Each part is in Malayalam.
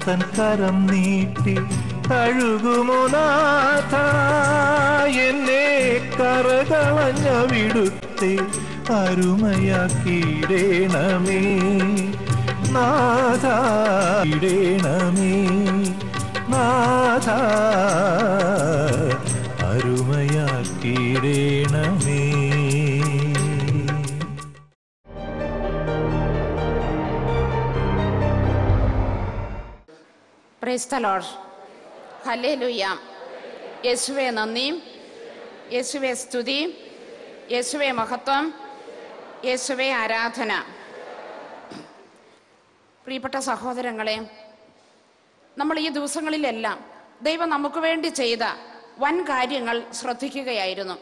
തൻ കരം നീട്ടി കഴുകുമോ നാഥ എന്നെ കറകളഞ്ഞ വിടുത്തെ അരുമയാക്കിയിടേണമേ നാഥ ഇടേണമേ നാഥ അരുമയാക്കിയിടേണമേ പ്രൈസ് ദ ലോർഡ് ഹല്ലേലൂയ യേശുവെ നന്ദി യേശുവെ സ്തുതി യേശുവെ മഹത്വം യേശുവെ ആരാധന പ്രിയപ്പെട്ട സഹോദരങ്ങളെ നമ്മൾ ഈ ദിവസങ്ങളിലെല്ലാം ദൈവം നമുക്ക് വേണ്ടി ചെയ്ത വൻ കാര്യങ്ങൾ ശ്രദ്ധിക്കുകയായിരുന്നു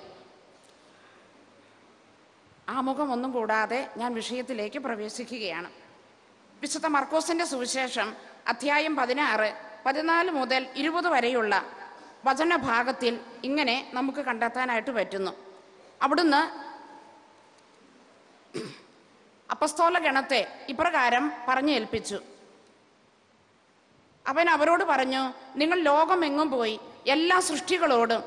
ആമുഖം ഒന്നും കൂടാതെ ഞാൻ വിഷയത്തിലേക്ക് പ്രവേശിക്കുകയാണ് വിശുദ്ധ മർക്കോസിന്റെ സുവിശേഷം അധ്യായം പതിനാറ് പതിനാല് മുതൽ ഇരുപത് വരെയുള്ള വചനഭാഗത്തിൽ ഇങ്ങനെ നമുക്ക് കണ്ടെത്താനായിട്ട് പറ്റുന്നു അവിടുന്ന് അപ്പസ്തോല ഗണത്തെ ഇപ്രകാരം പറഞ്ഞു ഏൽപ്പിച്ചു അവൻ അവരോട് പറഞ്ഞു നിങ്ങൾ ലോകമെങ്ങും പോയി എല്ലാ സൃഷ്ടികളോടും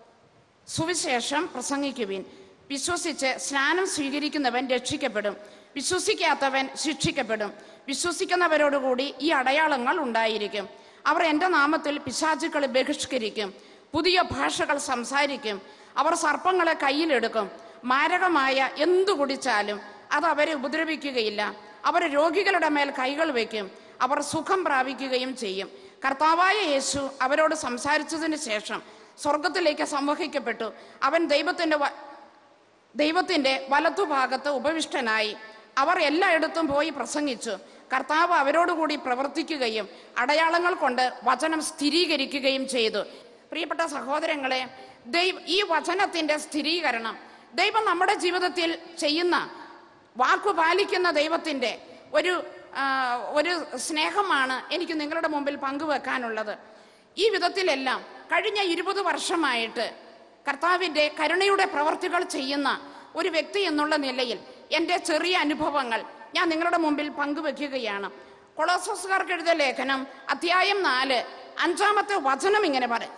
സുവിശേഷം പ്രസംഗിക്കുവിൻ വിശ്വസിച്ച് സ്നാനം സ്വീകരിക്കുന്നവൻ രക്ഷിക്കപ്പെടും വിശ്വസിക്കാത്തവൻ ശിക്ഷിക്കപ്പെടും വിശ്വസിക്കുന്നവരോടുകൂടി ഈ അടയാളങ്ങൾ ഉണ്ടായിരിക്കും അവർ എൻ്റെ നാമത്തിൽ പിശാചുക്കളെ ബഹിഷ്കരിക്കും പുതിയ ഭാഷകൾ സംസാരിക്കും അവർ സർപ്പങ്ങളെ കയ്യിലെടുക്കും മാരകമായ എന്തു കുടിച്ചാലും അത് അവരെ ഉപദ്രവിക്കുകയില്ല അവർ രോഗികളുടെ മേൽ കൈകൾ വയ്ക്കും അവർ സുഖം പ്രാപിക്കുകയും ചെയ്യും കർത്താവായ യേശു അവരോട് സംസാരിച്ചതിന് ശേഷം സ്വർഗത്തിലേക്ക് സംവഹിക്കപ്പെട്ടു അവൻ ദൈവത്തിന്റെ വ- ദൈവത്തിന്റെ വലത്തുഭാഗത്ത് ഉപവിഷ്ടനായി അവർ എല്ലായിടത്തും പോയി പ്രസംഗിച്ചു കർത്താവ് അവരോടുകൂടി പ്രവർത്തിക്കുകയും അടയാളങ്ങൾ കൊണ്ട് വചനം സ്ഥിരീകരിക്കുകയും ചെയ്തു പ്രിയപ്പെട്ട സഹോദരങ്ങളെ ദൈവ ഈ വചനത്തിന്റെ സ്ഥിരീകരണം ദൈവം നമ്മുടെ ജീവിതത്തിൽ ചെയ്യുന്ന വാക്കു പാലിക്കുന്ന ദൈവത്തിന്റെ ഒരു ആ, ഒരു സ്നേഹമാണ് എനിക്ക് നിങ്ങളുടെ മുമ്പിൽ പങ്കുവെക്കാനുള്ളത് ഈ വിധത്തിലെല്ലാം കഴിഞ്ഞ ഇരുപത് വർഷമായിട്ട് കർത്താവിൻ്റെ കരുണയുടെ പ്രവർത്തികൾ ചെയ്യുന്ന ഒരു വ്യക്തി എന്നുള്ള നിലയിൽ എൻ്റെ ചെറിയ അനുഭവങ്ങൾ ഞാൻ നിങ്ങളുടെ മുമ്പിൽ പങ്കുവെക്കുകയാണ് കൊളോസോസുകാർക്ക് എഴുതിയ ലേഖനം അധ്യായം നാല് അഞ്ചാമത്തെ വചനം ഇങ്ങനെ പറയും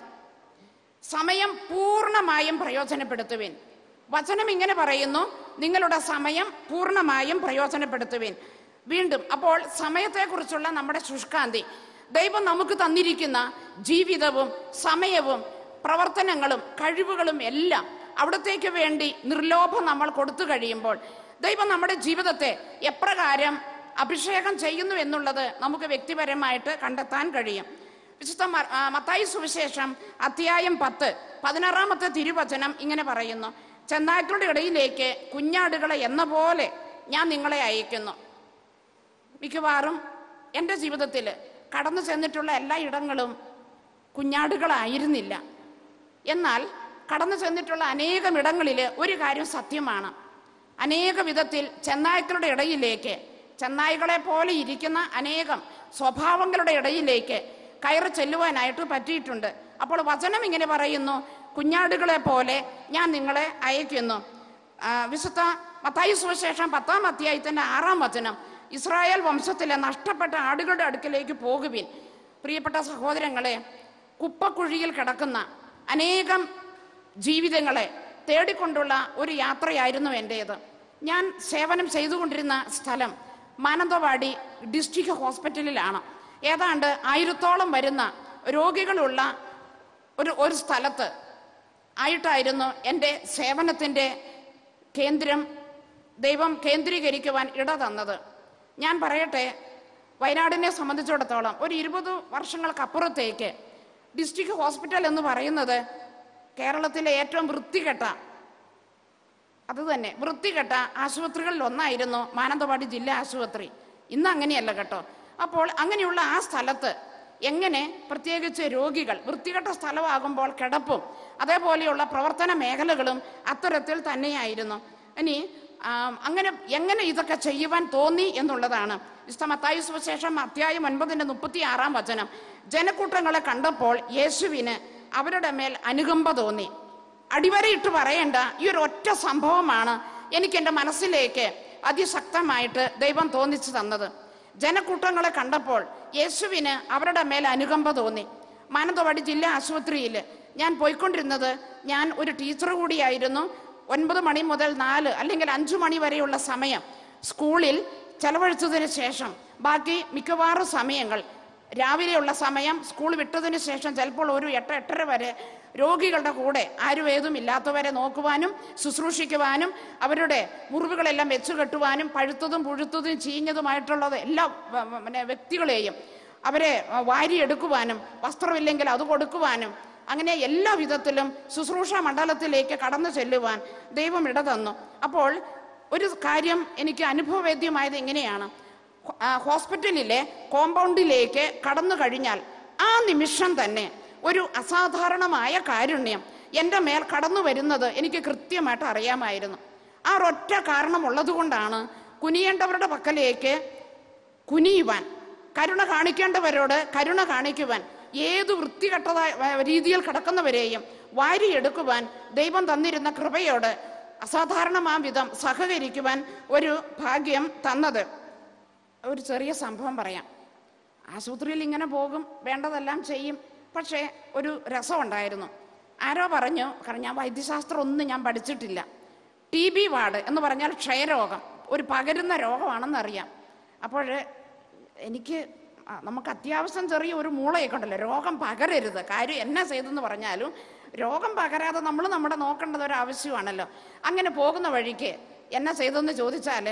സമയം പൂർണ്ണമായും പ്രയോജനപ്പെടുത്തുവിൻ വചനം ഇങ്ങനെ പറയുന്നു നിങ്ങളുടെ സമയം പൂർണ്ണമായും പ്രയോജനപ്പെടുത്തുവിൻ വീണ്ടും അപ്പോൾ സമയത്തെക്കുറിച്ചുള്ള നമ്മുടെ ശുഷ്കാന്തി ദൈവം നമുക്ക് തന്നിരിക്കുന്ന ജീവിതവും സമയവും പ്രവർത്തനങ്ങളും കഴിവുകളും എല്ലാം അവിടത്തേക്ക് വേണ്ടി നിർലോഭം നമ്മൾ കൊടുത്തു കഴിയുമ്പോൾ ദൈവം നമ്മുടെ ജീവിതത്തെ എപ്രകാരം അഭിഷേകം ചെയ്യുന്നു എന്നുള്ളത് നമുക്ക് വ്യക്തിപരമായിട്ട് കണ്ടെത്താൻ കഴിയും വിശുദ്ധ മ- ആ, മത്തായി സുവിശേഷം അധ്യായം പത്ത് പതിനാറാമത്തെ തിരുവചനം ഇങ്ങനെ പറയുന്നു ചെന്നായ്ക്കളുടെ ഇടയിലേക്ക് കുഞ്ഞാടുകളെ എന്ന പോലെ ഞാൻ നിങ്ങളെ അയക്കുന്നു മിക്കവാറും എൻ്റെ ജീവിതത്തിൽ കടന്നു ചെന്നിട്ടുള്ള എല്ലാ ഇടങ്ങളും കുഞ്ഞാടുകളായിരുന്നില്ല എന്നാൽ കടന്നു ചെന്നിട്ടുള്ള അനേകം ഇടങ്ങളിൽ ഒരു കാര്യം സത്യമാണ് അനേക വിധത്തിൽ ചെന്നായ്ക്കളുടെ ഇടയിലേക്ക് ചെന്നായ്ക്കളെ പോലെ ഇരിക്കുന്ന അനേകം സ്വഭാവങ്ങളുടെ ഇടയിലേക്ക് കയറി ചെല്ലുവാനായിട്ട് പറ്റിയിട്ടുണ്ട് അപ്പോൾ വചനം ഇങ്ങനെ പറയുന്നു കുഞ്ഞാടുകളെ പോലെ ഞാൻ നിങ്ങളെ അയക്കുന്നു ആ, വിശുദ്ധ മത്തായി സുവിശേഷം പത്താം അധ്യായത്തിന്റെ ആറാം വചനം ഇസ്രായേൽ വംശത്തിലെ നഷ്ടപ്പെട്ട ആടുകളുടെ അടുക്കലേക്ക് പോകുവിൻ പ്രിയപ്പെട്ട സഹോദരങ്ങളെ കുപ്പക്കുഴിയിൽ കിടക്കുന്ന അനേകം ജീവിതങ്ങളെ തേടിക്കൊണ്ടുള്ള ഒരു യാത്രയായിരുന്നു എൻ്റേത് ഞാൻ സേവനം ചെയ്തുകൊണ്ടിരുന്ന സ്ഥലം മാനന്തവാടി ഡിസ്ട്രിക്ട് ഹോസ്പിറ്റലിലാണ് ഏതാണ്ട് ആയിരത്തോളം വരുന്ന രോഗികളുള്ള ഒരു ഒരു സ്ഥലത്ത് ആയിട്ടായിരുന്നു എൻ്റെ സേവനത്തിൻ്റെ കേന്ദ്രം ദൈവം കേന്ദ്രീകരിക്കുവാൻ ഇട തന്നത് ഞാൻ പറയട്ടെ വയനാടിനെ സംബന്ധിച്ചിടത്തോളം ഒരു ഇരുപത് വർഷങ്ങൾക്കപ്പുറത്തേക്ക് ഡിസ്ട്രിക്ട് ഹോസ്പിറ്റൽ എന്ന് പറയുന്നത് കേരളത്തിലെ ഏറ്റവും വൃത്തികെട്ട അത് തന്നെ വൃത്തികെട്ട ആശുപത്രികളിൽ ഒന്നായിരുന്നു മാനന്തവാടി ജില്ലാ ആശുപത്രി ഇന്ന് അങ്ങനെയല്ല കേട്ടോ അപ്പോൾ അങ്ങനെയുള്ള ആ സ്ഥലത്ത് എങ്ങനെ പ്രത്യേകിച്ച് രോഗികൾ വൃത്തികെട്ട സ്ഥലമാകുമ്പോൾ കിടപ്പും അതേപോലെയുള്ള പ്രവർത്തന മേഖലകളും അത്തരത്തിൽ തന്നെയായിരുന്നു ഇനി ആ, അങ്ങനെ എങ്ങനെ ഇതൊക്കെ ചെയ്യുവാൻ തോന്നി എന്നുള്ളതാണ് വിശുദ്ധമത്തായി സുവിശേഷം അധ്യായം ഒൻപതിന്റെ മുപ്പത്തി ആറാം വചനം ജനക്കൂട്ടങ്ങളെ കണ്ടപ്പോൾ യേശുവിന് അവരുടെ മേൽ അനുകമ്പ തോന്നി അടിവരയിട്ട് പറയേണ്ട ഈ ഒരു ഒറ്റ സംഭവമാണ് എനിക്ക് എൻ്റെ മനസ്സിലേക്ക് അതിശക്തമായിട്ട് ദൈവം തോന്നിച്ചു തന്നത് ജനക്കൂട്ടങ്ങളെ കണ്ടപ്പോൾ യേശുവിന് അവരുടെ മേൽ അനുകമ്പ തോന്നി മാനന്തവാടി ജില്ലാ ആശുപത്രിയിൽ ഞാൻ പോയിക്കൊണ്ടിരുന്നത് ഞാൻ ഒരു ടീച്ചർ കൂടിയായിരുന്നു ഒൻപത് മണി മുതൽ നാല് അല്ലെങ്കിൽ അഞ്ചു മണി വരെയുള്ള സമയം സ്കൂളിൽ ചെലവഴിച്ചതിന് ശേഷം ബാക്കി മിക്കവാറും സമയങ്ങൾ രാവിലെയുള്ള സമയം സ്കൂൾ വിട്ടതിന് ശേഷം ചിലപ്പോൾ ഒരു എട്ട് എട്ടര വരെ രോഗികളുടെ കൂടെ ആരും ഏതും ഇല്ലാത്തവരെ നോക്കുവാനും ശുശ്രൂഷിക്കുവാനും അവരുടെ മുറിവുകളെല്ലാം വെച്ചു കെട്ടുവാനും പഴുത്തതും പുഴുത്തതും ചീഞ്ഞതുമായിട്ടുള്ളത് എല്ലാ വ- വ- പിന്നെ വ്യക്തികളെയും അവരെ ആ, വാരിയെടുക്കുവാനും വസ്ത്രമില്ലെങ്കിൽ അത് കൊടുക്കുവാനും അങ്ങനെ എല്ലാ വിധത്തിലും ശുശ്രൂഷ മണ്ഡലത്തിലേക്ക് കടന്നു ചെല്ലുവാൻ ദൈവം ഇട തന്നു അപ്പോൾ ഒരു കാര്യം എനിക്ക് അനുഭവവേദ്യമായത് എങ്ങനെയാണ് ഹോ- ആ, ഹോസ്പിറ്റലിലെ കോമ്പൗണ്ടിലേക്ക് കടന്നു കഴിഞ്ഞാൽ ആ നിമിഷം തന്നെ ഒരു അസാധാരണമായ കാരുണ്യം എൻ്റെ മേൽ കടന്നു വരുന്നത് എനിക്ക് കൃത്യമായിട്ട് അറിയാമായിരുന്നു ആ ഒരൊറ്റ കാരണമുള്ളത് കൊണ്ടാണ് കുനിയേണ്ടവരുടെ പക്കലേക്ക് കുനിയുവാൻ കരുണ കാണിക്കേണ്ടവരോട് കരുണ കാണിക്കുവാൻ ഏത് വൃത്തികെട്ടതായ വ- രീതിയിൽ കിടക്കുന്നവരെയും വാരിയെടുക്കുവാൻ ദൈവം തന്നിരുന്ന കൃപയോട് അസാധാരണമാം വിധം സഹകരിക്കുവാൻ ഒരു ഭാഗ്യം തന്നത് ഒരു ചെറിയ സംഭവം പറയാം ആശുപത്രിയിൽ ഇങ്ങനെ പോകും വേണ്ടതെല്ലാം ചെയ്യും പക്ഷേ ഒരു രസമുണ്ടായിരുന്നു ആരോ പറഞ്ഞു കാരണം ഞാൻ വൈദ്യശാസ്ത്രം ഒന്നും ഞാൻ പഠിച്ചിട്ടില്ല ടി ബി വാർഡ് എന്ന് പറഞ്ഞാൽ ക്ഷയരോഗം ഒരു പകരുന്ന രോഗമാണെന്നറിയാം അപ്പോൾ എനിക്ക് ആ, നമുക്ക് അത്യാവശ്യം ചെറിയ ഒരു മൂളയൊക്കെ ഉണ്ടല്ലോ രോഗം പകരരുത് കാര്യം എന്നാ ചെയ്തെന്ന് പറഞ്ഞാലും രോഗം പകരാതെ നമ്മൾ നമ്മുടെ നോക്കേണ്ടത് ഒരു ആവശ്യമാണല്ലോ അങ്ങനെ പോകുന്ന വഴിക്ക് എന്നാ ചെയ്തെന്ന് ചോദിച്ചാൽ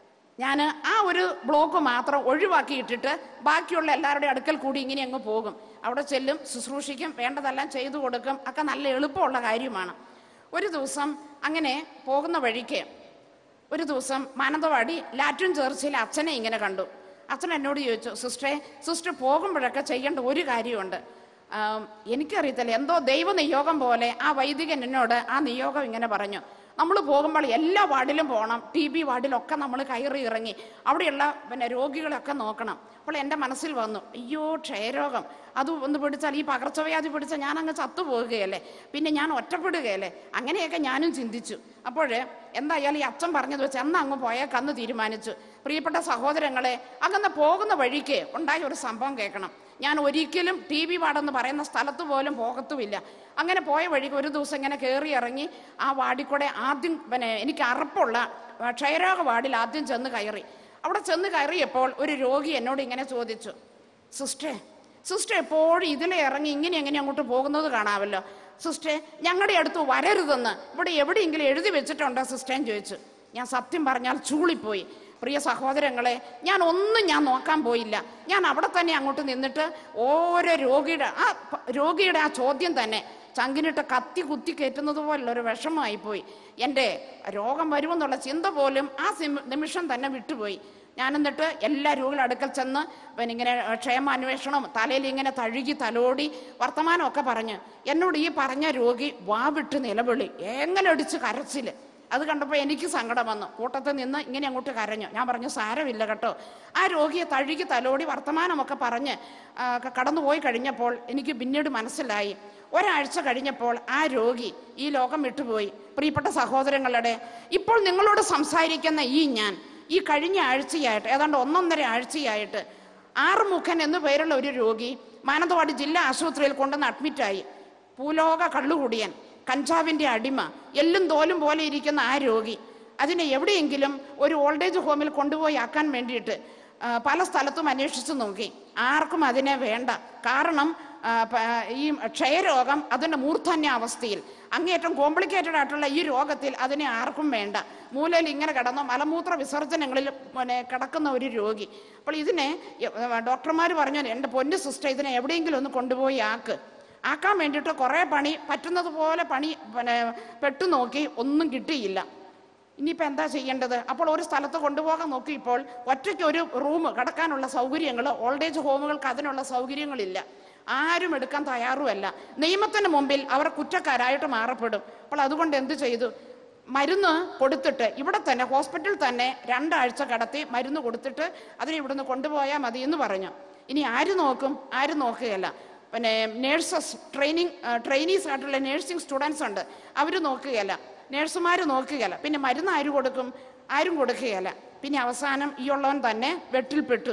ഞാൻ ആ ഒരു ബ്ലോക്ക് മാത്രം ഒഴിവാക്കിയിട്ടിട്ട് ബാക്കിയുള്ള എല്ലാവരുടെയും അടുക്കൽ കൂടി ഇങ്ങനെ അങ്ങ് പോകും അവിടെ ചെല്ലും ശുശ്രൂഷിക്കും വേണ്ടതെല്ലാം ചെയ്തു കൊടുക്കും ഒക്കെ നല്ല എളുപ്പമുള്ള കാര്യമാണ് ഒരു ദിവസം അങ്ങനെ പോകുന്ന വഴിക്ക് ഒരു ദിവസം മാനന്തവാടി ലാറ്റിൻ ചേർച്ചിൽ അച്ഛനെ ഇങ്ങനെ കണ്ടു അച്ഛൻ എന്നോട് ചോദിച്ചു സിസ്റ്ററെ സിസ്റ്റർ പോകുമ്പോഴൊക്കെ ചെയ്യേണ്ട ഒരു കാര്യമുണ്ട് ആം, എനിക്കറിയത്തില്ല എന്തോ ദൈവ നിയോഗം പോലെ ആ വൈദികൻ എന്നോട് ആ നിയോഗം ഇങ്ങനെ പറഞ്ഞു നമ്മൾ പോകുമ്പോൾ എല്ലാ വാർഡിലും പോകണം ടി ബി വാർഡിലൊക്കെ നമ്മൾ കയറി ഇറങ്ങി അവിടെയുള്ള പിന്നെ രോഗികളൊക്കെ നോക്കണം അപ്പോൾ എൻ്റെ മനസ്സിൽ വന്നു അയ്യോ ക്ഷയരോഗം അത് ഒന്ന് പിടിച്ചാൽ ഈ പകർച്ചവ്യാധി പിടിച്ചാൽ ഞാൻ അങ്ങ് ചത്തുപോകുകയല്ലേ പിന്നെ ഞാൻ ഒറ്റപ്പെടുകയല്ലേ അങ്ങനെയൊക്കെ ഞാനും ചിന്തിച്ചു അപ്പോൾ എന്തായാലും ഈ അച്ഛൻ പറഞ്ഞത് വെച്ച് അന്ന് അങ്ങ് പോയേക്കന്ന് തീരുമാനിച്ചു പ്രിയപ്പെട്ട സഹോദരങ്ങളെ അങ്ങനെ പോകുന്ന വഴിക്ക് ഉണ്ടായ ഒരു സംഭവം കേൾക്കണം ഞാൻ ഒരിക്കലും ടി വി വാർഡെന്ന് പറയുന്ന സ്ഥലത്ത് പോലും പോകത്തുമില്ല അങ്ങനെ പോയ വഴിക്ക് ഒരു ദിവസം ഇങ്ങനെ കയറി ഇറങ്ങി ആ വാർഡിൽ കൂടെ ആദ്യം പിന്നെ എനിക്ക് അറപ്പുള്ള ആ, ക്ഷയരോഗ വാർഡിൽ ആദ്യം ചെന്ന് കയറി അവിടെ ചെന്ന് കയറിയപ്പോൾ ഒരു രോഗി എന്നോട് ഇങ്ങനെ ചോദിച്ചു സിസ്റ്റേ സിസ്റ്റർ എപ്പോഴും ഇതിലെ ഇറങ്ങി ഇങ്ങനെ എങ്ങനെ അങ്ങോട്ട് പോകുന്നത് കാണാമല്ലോ സിസ്റ്റേ ഞങ്ങളുടെ അടുത്ത് വരരുതെന്ന് ഇവിടെ എവിടെയെങ്കിലും എഴുതി വെച്ചിട്ടുണ്ടോ സിസ്റ്റേന്ന് ചോദിച്ചു ഞാൻ സത്യം പറഞ്ഞാൽ ചൂളിപ്പോയി പ്രിയ സഹോദരങ്ങളെ ഞാൻ ഒന്നും ഞാൻ നോക്കാൻ പോയില്ല ഞാൻ അവിടെ തന്നെ അങ്ങോട്ട് നിന്നിട്ട് ഓരോ രോഗിയുടെ ആ പ- രോഗിയുടെ ആ ചോദ്യം തന്നെ ചങ്കിനിട്ട് കത്തി കുത്തി കയറ്റുന്നത് പോലുള്ള ഒരു വിഷമമായി പോയി എൻ്റെ രോഗം വരുമെന്നുള്ള ചിന്ത പോലും ആ സിം- നിമിഷം തന്നെ വിട്ടുപോയി ഞാൻ എന്നിട്ട് എല്ലാ രോഗികളുടെ അടുക്കൽ ചെന്ന് പിന്നെ ഇങ്ങനെ ക്ഷേമാന്വേഷണം തലയിൽ ഇങ്ങനെ തഴുകി തലോടി വർത്തമാനമൊക്കെ പറഞ്ഞ് എന്നോട് ഈ പറഞ്ഞ രോഗി വാവിട്ട് നിലവിളി എങ്ങനെ അടിച്ച് കരച്ചില് അത് കണ്ടപ്പോൾ എനിക്ക് സങ്കടം വന്നു കൂട്ടത്തിൽ നിന്ന് ഇങ്ങനെ അങ്ങോട്ട് കരഞ്ഞു ഞാൻ പറഞ്ഞു സാരമില്ല കേട്ടോ ആ രോഗിയെ തഴുകി തലോടി വർത്തമാനമൊക്കെ പറഞ്ഞ് ആ, ക- കടന്നുപോയി കഴിഞ്ഞപ്പോൾ എനിക്ക് പിന്നീട് മനസ്സിലായി ഒരാഴ്ച കഴിഞ്ഞപ്പോൾ ആ രോഗി ഈ ലോകം വിട്ടുപോയി പ്രിയപ്പെട്ട സഹോദരങ്ങളുടെ ഇപ്പോൾ നിങ്ങളോട് സംസാരിക്കുന്ന ഈ ഞാൻ ഈ കഴിഞ്ഞ ആഴ്ചയായിട്ട് ഏതാണ്ട് ഒന്നൊന്നര ആഴ്ചയായിട്ട് ആറുമുഖൻ എന്നു പേരുള്ള ഒരു രോഗി മാനന്തവാടി ജില്ലാ ആശുപത്രിയിൽ കൊണ്ടുവന്ന് അഡ്മിറ്റായി ഭൂലോക കള്ളുകുടിയൻ കഞ്ചാവിൻ്റെ അടിമ എല്ലും തോലും പോലെ ഇരിക്കുന്ന ആ രോഗി അതിനെ എവിടെയെങ്കിലും ഒരു ഓൾഡേജ് ഹോമിൽ കൊണ്ടുപോയി ആക്കാൻ വേണ്ടിയിട്ട് ആ, പല സ്ഥലത്തും അന്വേഷിച്ചു നോക്കി ആർക്കും അതിനെ വേണ്ട കാരണം ആ, പ- ഈ ക്ഷയരോഗം അതിൻ്റെ മൂർധന്യാവസ്ഥയിൽ അങ്ങേയറ്റം കോംപ്ലിക്കേറ്റഡ് ആയിട്ടുള്ള ഈ രോഗത്തിൽ അതിനെ ആർക്കും വേണ്ട മൂലയിൽ ഇങ്ങനെ കിടന്നു മലമൂത്ര വിസർജനങ്ങളിൽ പിന്നെ കിടക്കുന്ന ഒരു രോഗി അപ്പോൾ ഇതിനെ ഡോക്ടർമാർ പറഞ്ഞു എൻ്റെ പൊന്നു സിസ്റ്റർ ഇതിനെ എവിടെയെങ്കിലും ഒന്ന് കൊണ്ടുപോയി ആക്ക് ആക്കാൻ വേണ്ടിയിട്ട് കുറേ പണി പറ്റുന്നത് പോലെ പണി പിന്നെ പെട്ടു നോക്കി ഒന്നും കിട്ടിയില്ല ഇനിയിപ്പോൾ എന്താ ചെയ്യേണ്ടത് അപ്പോൾ ഒരു സ്ഥലത്ത് കൊണ്ടുപോകാൻ നോക്കിയപ്പോൾ ഒറ്റയ്ക്ക് ഒരു റൂം കിടക്കാനുള്ള സൗകര്യങ്ങൾ ഓൾഡേജ് ഹോമുകൾക്ക് അതിനുള്ള സൗകര്യങ്ങളില്ല ആരും എടുക്കാൻ തയ്യാറുമല്ല നിയമത്തിന് മുമ്പിൽ അവർ കുറ്റക്കാരായിട്ട് മാറപ്പെടും അപ്പോൾ അതുകൊണ്ട് എന്ത് ചെയ്തു മരുന്ന് കൊടുത്തിട്ട് ഇവിടെ തന്നെ ഹോസ്പിറ്റലിൽ തന്നെ രണ്ടാഴ്ച കടത്തി മരുന്ന് കൊടുത്തിട്ട് അതിനെ ഇവിടുന്ന് കൊണ്ടുപോയാൽ മതി എന്ന് പറഞ്ഞു ഇനി ആര് നോക്കും ആരും നോക്കുകയല്ല പിന്നെ നേഴ്സസ് ട്രെയിനിങ് ട്രെയിനീസ് ആയിട്ടുള്ള നേഴ്സിംഗ് സ്റ്റുഡൻസ് ഉണ്ട് അവർ നോക്കുകയല്ല നേഴ്സുമാർ നോക്കുകയല്ല പിന്നെ മരുന്ന് ആര് കൊടുക്കും ആരും കൊടുക്കുകയല്ല പിന്നെ അവസാനം ഈ ഉള്ളവൻ തന്നെ വെട്ടിൽപ്പെട്ടു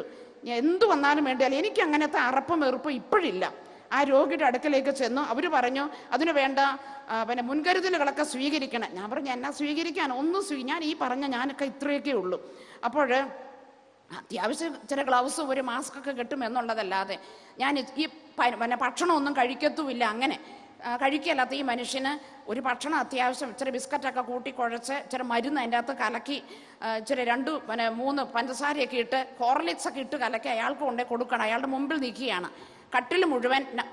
ഞാൻ എന്ത് വന്നാലും വേണ്ടിയാൽ എനിക്ക് അങ്ങനത്തെ അറപ്പും വെറുപ്പും ഇപ്പോഴില്ല ആ രോഗിയുടെ അടുക്കലേക്ക് ചെന്നു അവർ പറഞ്ഞു അതിന് വേണ്ട ആ, പിന്നെ മുൻകരുതലുകളൊക്കെ സ്വീകരിക്കണം ഞാൻ പറഞ്ഞു എന്നാ സ്വീകരിക്കാൻ ഒന്നും സ്വീ ഞാൻ ഈ പറഞ്ഞ ഞാനൊക്കെ ഇത്രയൊക്കെ ഉള്ളൂ അപ്പോൾ അത്യാവശ്യം ചില ഗ്ലൗസും ഒരു മാസ്ക് ഒക്കെ കിട്ടും എന്നുള്ളതല്ലാതെ ഞാൻ ഈ പ- പിന്നെ ഭക്ഷണമൊന്നും കഴിക്കത്തുമില്ല അങ്ങനെ ആ, കഴിക്കല്ലാത്ത ഈ മനുഷ്യന് ഒരു ഭക്ഷണം അത്യാവശ്യം ഇച്ചിരി ബിസ്ക്കറ്റൊക്കെ കൂട്ടി കുഴച്ച് ഇച്ചിരി മരുന്ന് അതിൻ്റെ അകത്ത് കലക്കി ആ, ഇച്ചിരി രണ്ട് പിന്നെ മൂന്ന് പഞ്ചസാരയൊക്കെ ഇട്ട് ഹോർലിക്സ് ഒക്കെ ഇട്ട് കലക്കി അയാൾക്ക് കൊണ്ടേ കൊടുക്കണം അയാളുടെ മുമ്പിൽ നിൽക്കുകയാണ് കട്ടിൽ മുഴുവൻ ന-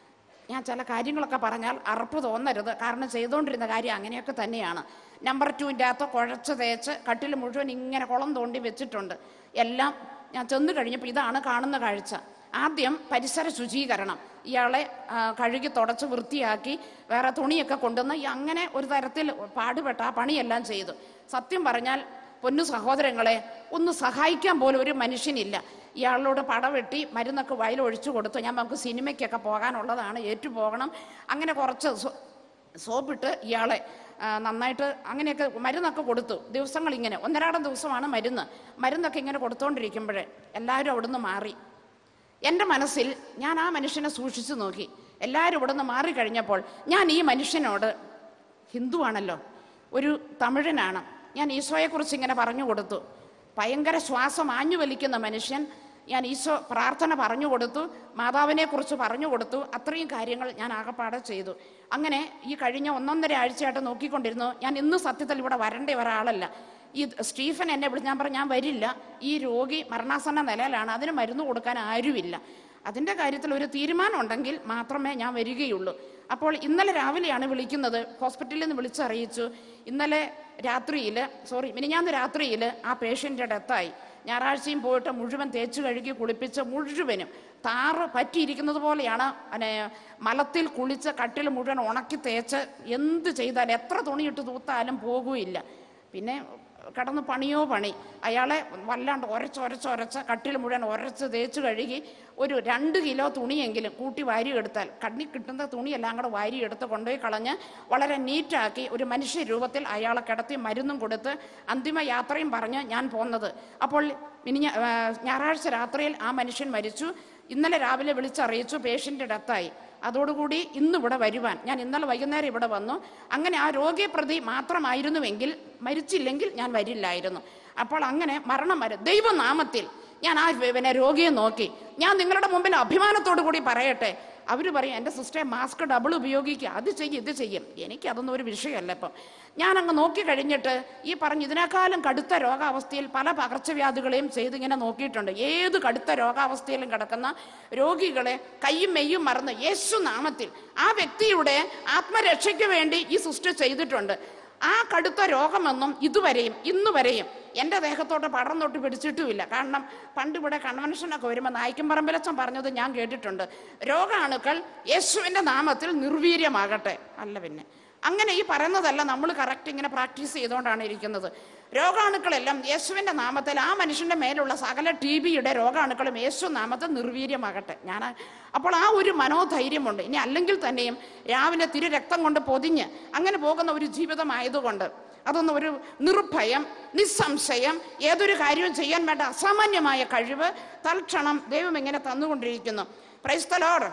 ഞാൻ ചില കാര്യങ്ങളൊക്കെ പറഞ്ഞാൽ അറപ്പ് തോന്നരുത് കാരണം ചെയ്തുകൊണ്ടിരുന്ന കാര്യം അങ്ങനെയൊക്കെ തന്നെയാണ് നമ്പർ ടുവിൻ്റെ അകത്ത് കുഴച്ച് തേച്ച് കട്ടിൽ മുഴുവൻ ഇങ്ങനെ കുളം തോണ്ടി വെച്ചിട്ടുണ്ട് എല്ലാം ഞാൻ ചെന്ന് കഴിഞ്ഞപ്പോൾ ഇതാണ് കാണുന്ന കാഴ്ച ആദ്യം പരിസര ശുചീകരണം ഇയാളെ ആ, കഴുകി തുടച്ച് വൃത്തിയാക്കി വേറെ തുണിയൊക്കെ കൊണ്ടുവന്ന് ഈ അങ്ങനെ ഒരു തരത്തിൽ പാടുപെട്ട ആ പണിയെല്ലാം ചെയ്തു സത്യം പറഞ്ഞാൽ പൊന്നു സഹോദരങ്ങളെ ഒന്ന് സഹായിക്കാൻ പോലും ഒരു മനുഷ്യനില്ല ഇയാളോട് പടവെട്ടി മരുന്നൊക്കെ വയലൊഴിച്ചു കൊടുത്തു ഞാൻ നമുക്ക് സിനിമയ്ക്കൊക്കെ പോകാനുള്ളതാണ് ഏറ്റു പോകണം അങ്ങനെ കുറച്ച് സോ- സോപ്പിട്ട് ഇയാളെ ആ, നന്നായിട്ട് അങ്ങനെയൊക്കെ മരുന്നൊക്കെ കൊടുത്തു ദിവസങ്ങൾ ഇങ്ങനെ ഒന്നരാടം ദിവസമാണ് മരുന്ന് മരുന്നൊക്കെ ഇങ്ങനെ കൊടുത്തുകൊണ്ടിരിക്കുമ്പോഴേ എല്ലാവരും അവിടുന്ന് മാറി എൻ്റെ മനസ്സിൽ ഞാൻ ആ മനുഷ്യനെ സൂക്ഷിച്ചു നോക്കി എല്ലാവരും ഇവിടുന്ന് മാറിക്കഴിഞ്ഞപ്പോൾ ഞാൻ ഈ മനുഷ്യനോട് ഹിന്ദുവാണല്ലോ ഒരു തമിഴനാണ് ഞാൻ ഈശോയെക്കുറിച്ച് ഇങ്ങനെ പറഞ്ഞു കൊടുത്തു ഭയങ്കര ശ്വാസം ആഞ്ഞു വലിക്കുന്ന മനുഷ്യൻ ഞാൻ ഈശോ പ്രാർത്ഥന പറഞ്ഞു കൊടുത്തു മാതാവിനെ കുറിച്ച് പറഞ്ഞു കൊടുത്തു അത്രയും കാര്യങ്ങൾ ഞാൻ ആകപ്പാടെ ചെയ്തു അങ്ങനെ ഈ കഴിഞ്ഞ ഒന്നൊന്നര ആഴ്ചയായിട്ട് നോക്കിക്കൊണ്ടിരുന്നു ഞാൻ ഇന്ന് സത്യത്തിൽ ഇവിടെ വരേണ്ട ഒരാളല്ല ഈ സ്റ്റീഫൻ എന്നെ വിളിച്ച് ഞാൻ പറഞ്ഞു ഞാൻ വരില്ല ഈ രോഗി മരണാസന്ന നിലയിലാണ് അതിന് മരുന്ന് കൊടുക്കാൻ ആരുമില്ല അതിൻ്റെ കാര്യത്തിൽ ഒരു തീരുമാനം ഉണ്ടെങ്കിൽ മാത്രമേ ഞാൻ വരികയുള്ളൂ അപ്പോൾ ഇന്നലെ രാവിലെയാണ് വിളിക്കുന്നത് ഹോസ്പിറ്റലിൽ നിന്ന് വിളിച്ചറിയിച്ചു ഇന്നലെ രാത്രിയിൽ സോറി മിനിഞ്ഞാന്ന് രാത്രിയിൽ ആ പേഷ്യൻ്റെ ഡെത്തായി ഞായറാഴ്ചയും പോയിട്ട് മുഴുവൻ തേച്ച് കഴുകി കുളിപ്പിച്ച് മുഴുവനും താറ് പറ്റിയിരിക്കുന്നത് പോലെയാണ് പിന്നെ മലത്തിൽ കുളിച്ച് കട്ടിൽ മുഴുവൻ ഉണക്കി തേച്ച് എന്ത് ചെയ്താലും എത്ര തുണിയിട്ട് തൂത്താലും പോകുകയില്ല പിന്നെ കിടന്ന് പണിയോ പണി അയാളെ വല്ലാണ്ട് ഒരച്ച് ഒരച്ച് ഒരച്ച് കട്ടിൽ മുഴുവൻ ഒരച്ച് തേച്ച് കഴുകി ഒരു രണ്ട് കിലോ തുണിയെങ്കിലും കൂട്ടി വാരിയെടുത്താൽ കണ്ണി കിട്ടുന്ന തുണിയെല്ലാം കൂടെ വാരിയെടുത്ത് കൊണ്ടുപോയി കളഞ്ഞ് വളരെ നീറ്റാക്കി ഒരു മനുഷ്യ രൂപത്തിൽ അയാളെ കിടത്തി മരുന്നും കൊടുത്ത് അന്തിമ യാത്രയും പറഞ്ഞ് ഞാൻ പോന്നത് അപ്പോൾ ഇനി ഞായറാഴ്ച രാത്രിയിൽ ആ മനുഷ്യൻ മരിച്ചു ഇന്നലെ രാവിലെ വിളിച്ചറിയിച്ചു പേഷ്യൻ്റ് ഡെത്തായി അതോടുകൂടി ഇന്ന് ഇവിടെ വരുവാൻ ഞാൻ ഇന്നലെ വൈകുന്നേരം ഇവിടെ വന്നു അങ്ങനെ ആ രോഗിയെ പ്രതി മാത്രമായിരുന്നുവെങ്കിൽ മരിച്ചില്ലെങ്കിൽ ഞാൻ വരില്ലായിരുന്നു അപ്പോൾ അങ്ങനെ മരണം വരും ദൈവനാമത്തിൽ ഞാൻ ആ പിന്നെ രോഗിയെ നോക്കി ഞാൻ നിങ്ങളുടെ മുമ്പിൽ അഭിമാനത്തോടു കൂടി പറയട്ടെ അവർ പറയും എൻ്റെ സിസ്റ്ററെ മാസ്ക് ഡബിൾ ഉപയോഗിക്കുക അത് ചെയ്യും ഇത് ചെയ്യും എനിക്കതൊന്നും ഒരു വിഷയമല്ല ഇപ്പം ഞാൻ അങ്ങ് നോക്കി കഴിഞ്ഞിട്ട് ഈ പറഞ്ഞ ഇതിനേക്കാളും കടുത്ത രോഗാവസ്ഥയിൽ പല പകർച്ചവ്യാധികളെയും ചെയ്തിങ്ങനെ നോക്കിയിട്ടുണ്ട് ഏത് കടുത്ത രോഗാവസ്ഥയിലും കിടക്കുന്ന രോഗികളെ കയ്യും മെയ്യും മറന്ന് യേശു നാമത്തിൽ ആ വ്യക്തിയുടെ ആത്മരക്ഷയ്ക്ക് വേണ്ടി ഈ സിസ്റ്റർ ചെയ്തിട്ടുണ്ട് ആ കടുത്ത രോഗമൊന്നും ഇതുവരെയും ഇന്ന് വരെയും എൻ്റെ ദേഹത്തോട്ട് പടർന്നൊട്ട് പിടിച്ചിട്ടുമില്ല കാരണം പണ്ട് ഇവിടെ കൺവെൻഷനൊക്കെ വരുമ്പോൾ നായിക്കമ്പറമ്പിലച്ചൻ പറഞ്ഞത് ഞാൻ കേട്ടിട്ടുണ്ട് രോഗാണുക്കൾ യേശുവിൻ്റെ നാമത്തിൽ നിർവീര്യമാകട്ടെ അല്ല പിന്നെ അങ്ങനെ ഈ പറയുന്നതല്ല നമ്മൾ കറക്റ്റ് ഇങ്ങനെ പ്രാക്ടീസ് ചെയ്തുകൊണ്ടാണ് ഇരിക്കുന്നത് രോഗാണുക്കളെല്ലാം യേശുവിൻ്റെ നാമത്തിൽ ആ മനുഷ്യൻ്റെ മേലുള്ള സകല ടി ബിയുടെ രോഗാണുക്കളും യേശു നാമത്തിൽ നിർവീര്യമാകട്ടെ ഞാൻ അപ്പോൾ ആ ഒരു മനോധൈര്യമുണ്ട് ഇനി അല്ലെങ്കിൽ തന്നെയും രാവിലെ തിരു രക്തം കൊണ്ട് പൊതിഞ്ഞ് അങ്ങനെ പോകുന്ന ഒരു ജീവിതമായതുകൊണ്ട് അതൊന്നും ഒരു നിർഭയം നിസ്സംശയം ഏതൊരു കാര്യവും ചെയ്യാൻ വേണ്ട അസാമാന്യമായ കഴിവ് തൽക്ഷണം ദൈവം ഇങ്ങനെ തന്നുകൊണ്ടിരിക്കുന്നു പ്രൈസ്തലോട്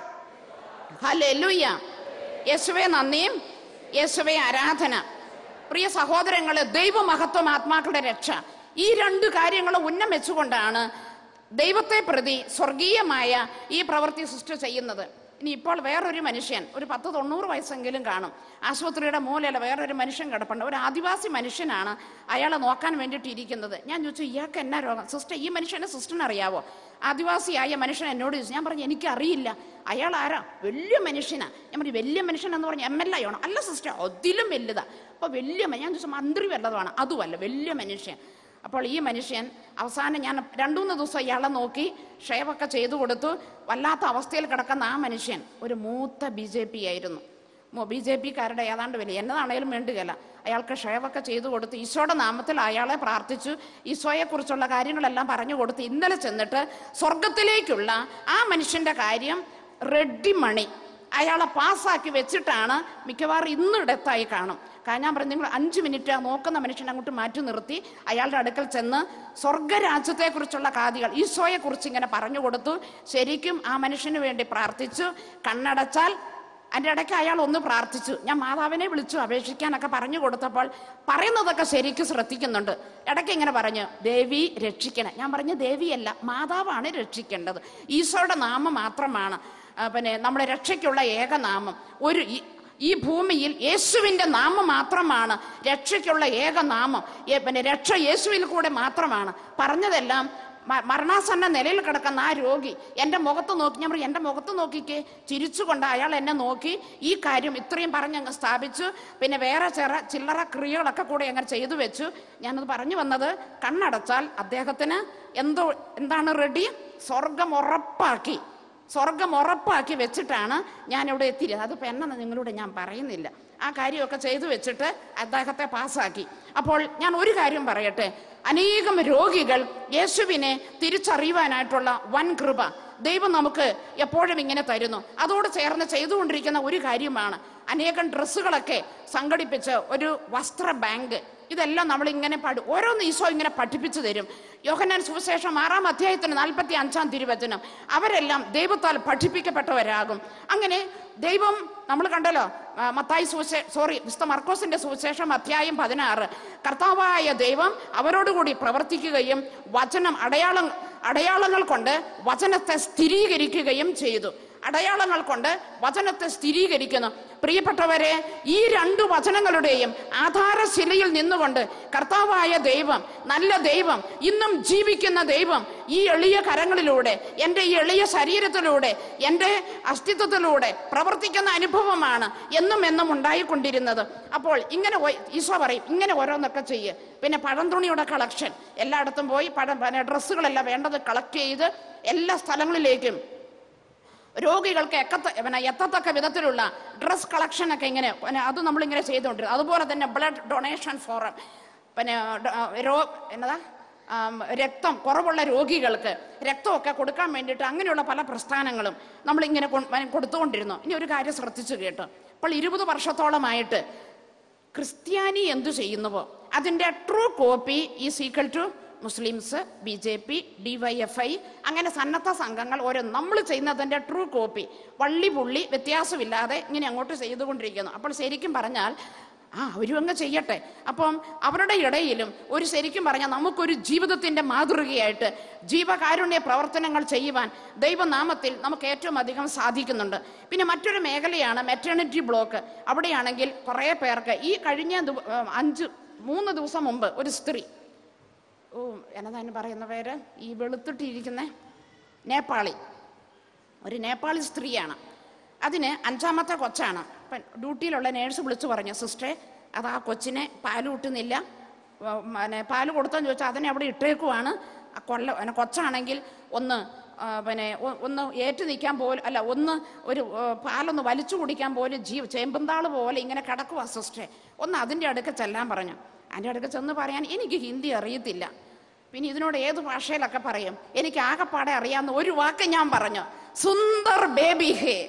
ഹല്ലേലൂയ യേശുവേ നന്ദിയും യേശുവേ ആരാധന പ്രിയ സഹോദരങ്ങളെ ദൈവമഹത്വം ആത്മാക്കളുടെ രക്ഷ ഈ രണ്ട് കാര്യങ്ങളും ഉന്നം വെച്ചുകൊണ്ടാണ് ദൈവത്തെ പ്രതി സ്വർഗീയമായ ഈ പ്രവൃത്തി സൃഷ്ടി ചെയ്യുന്നത് ഇനി ഇപ്പോൾ വേറൊരു മനുഷ്യൻ ഒരു പത്ത് തൊണ്ണൂറ് വയസ്സെങ്കിലും കാണും ആശുപത്രിയുടെ മൂലയല്ല വേറൊരു മനുഷ്യൻ കിടപ്പുണ്ട് ഒരു ആദിവാസി മനുഷ്യനാണ് അയാളെ നോക്കാൻ വേണ്ടിയിട്ട് ഇരിക്കുന്നത് ഞാൻ ചോദിച്ചു ഇയാൾക്ക് എന്നാ രോഗം സിസ്റ്റർ ഈ മനുഷ്യനെ സിസ്റ്ററിന് അറിയാവോ ആദിവാസിയായ മനുഷ്യൻ എന്നോട് ചോദിച്ചു ഞാൻ പറഞ്ഞു എനിക്കറിയില്ല അയാൾ ആരാ വലിയ മനുഷ്യനാ ഞാൻ പറഞ്ഞു വലിയ മനുഷ്യൻ എന്ന് പറഞ്ഞ എം എൽ എ ആണോ അല്ല സിസ്റ്റർ അതിലും വലുതാ അപ്പോൾ വലിയ മ- ഞാൻ ചോദിച്ചു മന്ത്രി വല്ലതുമാണ് അതുമല്ല വലിയ മനുഷ്യൻ അപ്പോൾ ഈ മനുഷ്യൻ അവസാനം ഞാൻ രണ്ടു മൂന്ന് ദിവസം ഇയാളെ നോക്കി ഷേവൊക്കെ ചെയ്തു കൊടുത്തു വല്ലാത്ത അവസ്ഥയിൽ കിടക്കുന്ന ആ മനുഷ്യൻ ഒരു മൂത്ത ബി ജെ പി ആയിരുന്നു ബി ജെ പിക്കാരുടെ ഏതാണ്ട് വലിയ എന്നതാണേലും വേണ്ടുകയില്ല അയാൾക്ക് ഷേവൊക്കെ ചെയ്തു കൊടുത്ത് ഈശോയുടെ നാമത്തിൽ അയാളെ പ്രാർത്ഥിച്ചു ഈശോയെക്കുറിച്ചുള്ള കാര്യങ്ങളെല്ലാം പറഞ്ഞു കൊടുത്ത് ഇന്നലെ ചെന്നിട്ട് സ്വർഗത്തിലേക്കുള്ള ആ മനുഷ്യൻ്റെ കാര്യം റെഡി മണി അയാളെ പാസ്സാക്കി വെച്ചിട്ടാണ് മിക്കവാറും ഇന്ന് ഡെത്തായി കാണും കാരണം ഞാൻ പറഞ്ഞു നിങ്ങൾ അഞ്ച് മിനിറ്റ് ആ നോക്കുന്ന മനുഷ്യനെ അങ്ങോട്ട് മാറ്റി നിർത്തി അയാളുടെ അടുക്കൽ ചെന്ന് സ്വർഗരാജ്യത്തെക്കുറിച്ചുള്ള കാതികൾ ഈശോയെക്കുറിച്ച് ഇങ്ങനെ പറഞ്ഞു കൊടുത്തു ശരിക്കും ആ മനുഷ്യന് വേണ്ടി പ്രാർത്ഥിച്ചു കണ്ണടച്ചാൽ അതിൻ്റെ ഇടയ്ക്ക് അയാൾ ഒന്ന് പ്രാർത്ഥിച്ചു ഞാൻ മാതാവിനെ വിളിച്ചു അപേക്ഷിക്കാനൊക്കെ പറഞ്ഞു കൊടുത്തപ്പോൾ പറയുന്നതൊക്കെ ശരിക്കും ശ്രദ്ധിക്കുന്നുണ്ട് ഇടയ്ക്ക് ഇങ്ങനെ പറഞ്ഞു ദേവി രക്ഷിക്കണേ ഞാൻ പറഞ്ഞു ദേവിയല്ല മാതാവാണ് രക്ഷിക്കേണ്ടത് ഈശോയുടെ നാമം മാത്രമാണ് ആ, പിന്നെ നമ്മുടെ രക്ഷയ്ക്കുള്ള ഏകനാമം ഒരു ഈ- ഈ ഭൂമിയിൽ യേശുവിൻ്റെ നാമം മാത്രമാണ് രക്ഷയ്ക്കുള്ള ഏക നാമം ഏ- പിന്നെ രക്ഷ യേശുവിൽ കൂടെ മാത്രമാണ് പറഞ്ഞതെല്ലാം മ- മരണാസന്ന നിലയിൽ കിടക്കുന്ന ആ രോഗി എൻ്റെ മുഖത്ത് നോക്കി ഞാൻ പറയും എൻ്റെ മുഖത്ത് നോക്കിക്കേ ചിരിച്ചുകൊണ്ട് അയാൾ എന്നെ നോക്കി ഈ കാര്യം ഇത്രയും പറഞ്ഞങ്ങ് സ്ഥാപിച്ചു പിന്നെ വേറെ ചെറ ചില്ലറ ക്രിയകളൊക്കെ കൂടെ അങ്ങനെ ചെയ്തു വെച്ചു ഞാനത് പറഞ്ഞു വന്നത് കണ്ണടച്ചാൽ അദ്ദേഹത്തിന് എന്തോ എന്താണ് റെഡി സ്വർഗം ഉറപ്പാക്കി സ്വർഗം ഉറപ്പാക്കി വെച്ചിട്ടാണ് ഞാൻ ഇവിടെ എത്തിയത് അത് പെണ്ണെന്ന് നിങ്ങളോട് ഞാൻ പറയുന്നില്ല ആ കാര്യമൊക്കെ ചെയ്തു വെച്ചിട്ട് അദ്ദേഹത്തെ പാസ്സാക്കി അപ്പോൾ ഞാൻ ഒരു കാര്യം പറയട്ടെ അനേകം രോഗികൾ യേശുവിനെ തിരിച്ചറിയുവാനായിട്ടുള്ള വൻ കൃപ ദൈവം നമുക്ക് എപ്പോഴും ഇങ്ങനെ തരുന്നു അതോട് ചേർന്ന് ചെയ്തുകൊണ്ടിരിക്കുന്ന ഒരു കാര്യമാണ് അനേകം ഡ്രസ്സുകളൊക്കെ സംഘടിപ്പിച്ച് ഒരു വസ്ത്ര ബാങ്ക് ഇതെല്ലാം നമ്മൾ ഇങ്ങനെ പഠി ഓരോന്ന് ഈശോ ഇങ്ങനെ പഠിപ്പിച്ചു തരും യോഹന്നാൻ സുവിശേഷം ആറാം അധ്യായത്തിന് നാൽപ്പത്തി അഞ്ചാം തിരുവചനം അവരെല്ലാം ദൈവത്താൽ പഠിപ്പിക്കപ്പെട്ടവരാകും അങ്ങനെ ദൈവം നമ്മൾ കണ്ടല്ലോ ആ, മത്തായി സുവിശേ സോറി വിസ്ത മർക്കോസിന്റെ സുവിശേഷം അധ്യായം പതിനാറ് കർത്താവായ ദൈവം അവരോടുകൂടി പ്രവർത്തിക്കുകയും വചനം അടയാളം അടയാളങ്ങൾ കൊണ്ട് വചനത്തെ സ്ഥിരീകരിക്കുകയും ചെയ്തു അടയാളങ്ങൾ കൊണ്ട് വചനത്തെ സ്ഥിരീകരിക്കുന്നു പ്രിയപ്പെട്ടവരെ ഈ രണ്ട് വചനങ്ങളുടെയും ആധാരശിലയിൽ നിന്നുകൊണ്ട് കർത്താവായ ദൈവം നല്ല ദൈവം ഇന്നും ജീവിക്കുന്ന ദൈവം ഈ എളിയ കരങ്ങളിലൂടെ എൻ്റെ ഈ എളിയ ശരീരത്തിലൂടെ എൻ്റെ അസ്തിത്വത്തിലൂടെ പ്രവർത്തിക്കുന്ന അനുഭവമാണ് എന്നും എന്നും ഉണ്ടായിക്കൊണ്ടിരുന്നത് അപ്പോൾ ഇങ്ങനെ ഓ- ഈശോ പറയും ഇങ്ങനെ ഓരോന്നൊക്കെ ചെയ്യ് പിന്നെ പഴംതുണിയുടെ കളക്ഷൻ എല്ലായിടത്തും പോയി പഴം പിന്നെ ഡ്രസ്സുകളെല്ലാം വേണ്ടത് കളക്ട് ചെയ്ത് എല്ലാ സ്ഥലങ്ങളിലേക്കും രോഗികൾക്ക് എക്കത്ത പിന്നെ എത്തത്തക്ക വിധത്തിലുള്ള ഡ്രസ് കളക്ഷനൊക്കെ ഇങ്ങനെ പിന്നെ അത് നമ്മളിങ്ങനെ ചെയ്തുകൊണ്ടിരുന്നു അതുപോലെ തന്നെ ബ്ലഡ് ഡൊണേഷൻ ഫോറം പിന്നെ ഡ- ആ, രോ എന്നതാ ആം, രക്തം കുറവുള്ള രോഗികൾക്ക് രക്തമൊക്കെ കൊടുക്കാൻ വേണ്ടിയിട്ട് അങ്ങനെയുള്ള പല പ്രസ്ഥാനങ്ങളും നമ്മളിങ്ങനെ കൊ- പിന്നെ കൊടുത്തുകൊണ്ടിരുന്നു ഇനി ഒരു കാര്യം ശ്രദ്ധിച്ചു കേട്ടോ അപ്പോൾ ഇരുപത് വർഷത്തോളമായിട്ട് ക്രിസ്ത്യാനി എന്തു ചെയ്യുന്നുവോ അതിൻ്റെ ട്രൂ കോപ്പി ഈ sequel to Muslims B J P D Y F I അങ്ങനെ സന്നദ്ധ സംഘങ്ങൾ ഓരോ നമ്മൾ ചെയ്യുന്നതിൻ്റെ ട്രൂ കോപ്പി വള്ളി പുള്ളി വ്യത്യാസമില്ലാതെ ഇങ്ങനെ അങ്ങോട്ട് ചെയ്തുകൊണ്ടിരിക്കുന്നു അപ്പോൾ ശരിക്കും പറഞ്ഞാൽ ആ അവരും അങ്ങ് ചെയ്യട്ടെ അപ്പം അവരുടെ ഇടയിലും ഒരു ശരിക്കും പറഞ്ഞാൽ നമുക്കൊരു ജീവിതത്തിൻ്റെ മാതൃകയായിട്ട് ജീവകാരുണ്യ പ്രവർത്തനങ്ങൾ ചെയ്യുവാൻ ദൈവനാമത്തിൽ നമുക്ക് ഏറ്റവും അധികം സാധിക്കുന്നുണ്ട് പിന്നെ മറ്റൊരു മേഖലയാണ് മെറ്റേണിറ്റി ബ്ലോക്ക് അവിടെയാണെങ്കിൽ കുറേ പേർക്ക് ഈ കഴിഞ്ഞ ദിവ- ഏഹ് അഞ്ച് മൂന്ന് ദിവസം മുമ്പ് ഒരു സ്ത്രീ ഓ എന്നതാണ് പറയുന്ന പേര് ഈ വെളുത്തിട്ടിരിക്കുന്ന നേപ്പാളി ഒരു നേപ്പാളി സ്ത്രീയാണ് അതിന് അഞ്ചാമത്തെ കൊച്ചാണ് അപ്പം ഡ്യൂട്ടിയിലുള്ള നേഴ്സ് വിളിച്ചു പറഞ്ഞു സിസ്റ്ററെ അത് ആ കൊച്ചിനെ പാല് കിട്ടുന്നില്ല വ- പിന്നെ പാല് കൊടുത്തെന്ന് ചോദിച്ചാൽ അതിനെ അവിടെ ഇട്ടേക്കുവാണ് ആ കൊല്ല പിന്നെ കൊച്ചാണെങ്കിൽ ഒന്ന് ആ, പിന്നെ ഒ- ഒന്ന് ഏറ്റു നിൽക്കാൻ പോലും അല്ല ഒന്ന് ഒരു ആ, പാലൊന്ന് വലിച്ചു കുടിക്കാൻ പോലും ജീവ ചേമ്പന്താള് പോലെ ഇങ്ങനെ കിടക്കുവാ സിസ്റ്ററെ ഒന്ന് അതിൻ്റെ അടുക്ക ചെല്ലാൻ പറഞ്ഞു അതിൻ്റെ അടുക്ക ചെന്ന് പറയാൻ എനിക്ക് ഹിന്ദി അറിയത്തില്ല പിന്നെ ഇതിനോട് ഏത് ഭാഷയിലൊക്കെ പറയും എനിക്ക് ആകെപ്പാടെ അറിയാവുന്ന ഒരു വാക്ക് ഞാൻ പറഞ്ഞു സുന്ദർ ബേബി ഹേ